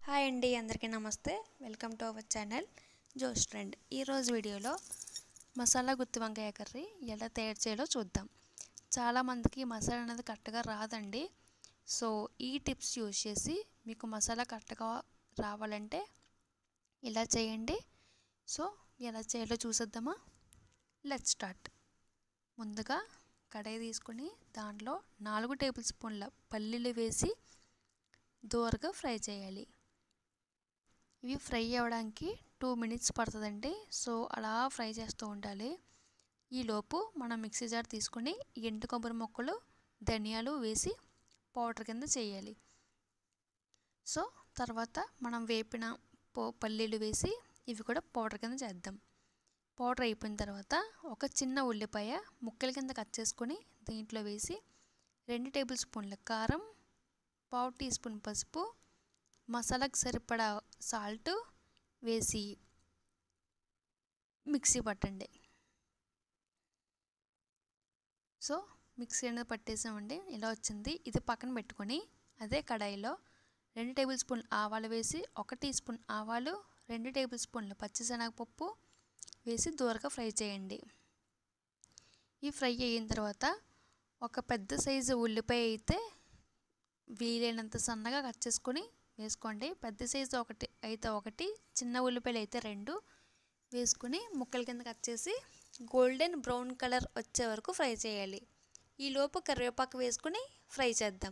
hi అండి అందరికీ నమస్తే welcome to our channel Jo's trend ఈరోజు వీడియోలో మసాలా గుత్తి వంకాయ కర్రీ ఎలా తయారు చేయాలో చూద్దాం చాలామందికి మసాలా అనేది కరెక్ట్గా రాదండి సో ఈ టిప్స్ యూజ్ చేసి మీకు మసాలా కరెక్ట్గా రావాలంటే ఇలా చేయండి సో ఎలా చేయాలో చూసేద్దామా లెట్ స్టార్ట్ ముందుగా కడాయి తీసుకొని దాంట్లో నాలుగు టేబుల్ స్పూన్ల పల్లీలు వేసి దోరగా ఫ్రై చేయాలి ఇవి ఫ్రై అవ్వడానికి టూ మినిట్స్ పడుతుందండి సో అలా ఫ్రై చేస్తూ ఉండాలి ఈలోపు మనం మిక్సీ జార్ తీసుకొని ఎండు కొబ్బరి ముక్కలు ధనియాలు వేసి పౌడర్ కింద చేయాలి సో తర్వాత మనం వేపిన పో పల్లీలు వేసి ఇవి కూడా పౌడర్ కింద చేద్దాం పౌడర్ అయిపోయిన తర్వాత ఒక చిన్న ఉల్లిపాయ ముక్కల కింద కట్ చేసుకొని దీంట్లో వేసి రెండు టేబుల్ స్పూన్ల కారం పావు టీ స్పూన్ పసుపు మసాలాకు సరిపడా సాల్ట్ వేసి మిక్సీ పట్టండి సో మిక్సీ అనేది పట్టేసామండి ఇలా వచ్చింది ఇది పక్కన పెట్టుకొని అదే కడాయిలో రెండు టేబుల్ స్పూన్ ఆవాలు వేసి ఒక టీ స్పూన్ ఆవాలు రెండు టేబుల్ స్పూన్ల పచ్చిశనగపప్పు వేసి దూరగా ఫ్రై చేయండి ఈ ఫ్రై అయిన తర్వాత ఒక పెద్ద సైజు ఉల్లిపాయ అయితే వీలైనంత సన్నగా కట్ చేసుకొని వేసుకోండి పెద్ద సైజు ఒకటి అయితే ఒకటి చిన్న ఉల్లిపాయలు అయితే రెండు వేసుకుని ముక్కల కింద కట్ చేసి గోల్డెన్ బ్రౌన్ కలర్ వచ్చే వరకు ఫ్రై చేయాలి ఈలోపు కరివేపాకు వేసుకుని ఫ్రై చేద్దాం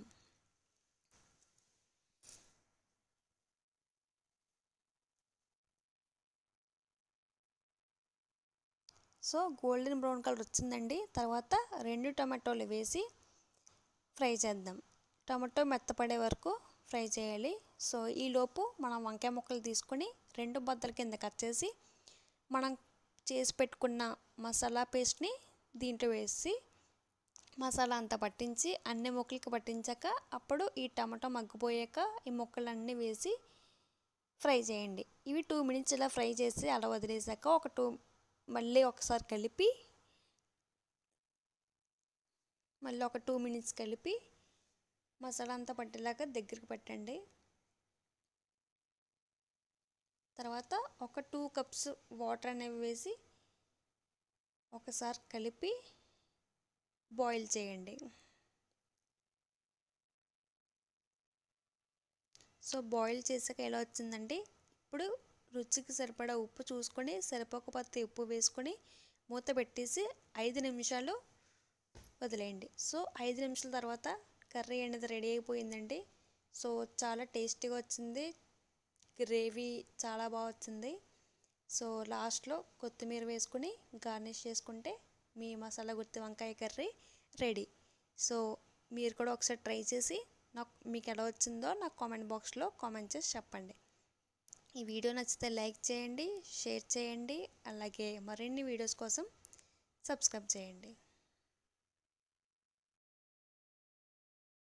సో గోల్డెన్ బ్రౌన్ కలర్ వచ్చిందండి తర్వాత రెండు టమాటోలు వేసి ఫ్రై చేద్దాం టమాటో మెత్తపడే వరకు ఫ్రై చేయాలి సో ఈలోపు మనం వంకాయ ముక్కలు తీసుకొని రెండు బద్దల కింద కట్ చేసి మనం చేసి పెట్టుకున్న మసాలా పేస్ట్ని దీంట్లో వేసి మసాలా అంతా పట్టించి అన్ని ముక్కలకి పట్టించాక అప్పుడు ఈ టమాటో మగ్గిపోయాక ఈ ముక్కలన్నీ వేసి ఫ్రై చేయండి ఇవి టూ మినిట్స్ ఇలా ఫ్రై చేసి అలా వదిలేసాక ఒక టూ మళ్ళీ ఒకసారి కలిపి మళ్ళీ ఒక టూ మినిట్స్ కలిపి మసాలా అంతా పట్టేలాగా దగ్గరికి పెట్టండి తర్వాత ఒక టూ కప్స్ వాటర్ అనేవి వేసి ఒకసారి కలిపి బాయిల్ చేయండి సో బాయిల్ చేసాక ఎలా వచ్చిందంటే ఇప్పుడు రుచికి సరిపడా ఉప్పు చూసుకొని సరిపోకపోతే ఉప్పు వేసుకొని మూత పెట్టేసి ఐదు నిమిషాలు వదిలేయండి సో ఐదు నిమిషాల తర్వాత కర్రీ అనేది రెడీ అయిపోయిందండి సో చాలా టేస్టీగా వచ్చింది గ్రేవీ చాలా బాగా వచ్చింది సో లాస్ట్లో కొత్తిమీర వేసుకుని గార్నిష్ చేసుకుంటే మీ మసాలా గుత్తి వంకాయ కర్రీ రెడీ సో మీరు కూడా ఒకసారి ట్రై చేసి నాకు మీకు ఎలా వచ్చిందో నాకు కామెంట్ బాక్స్లో కామెంట్ చేసి చెప్పండి ఈ వీడియో నచ్చితే లైక్ చేయండి షేర్ చేయండి అలాగే మరిన్ని వీడియోస్ కోసం సబ్స్క్రైబ్ చేయండి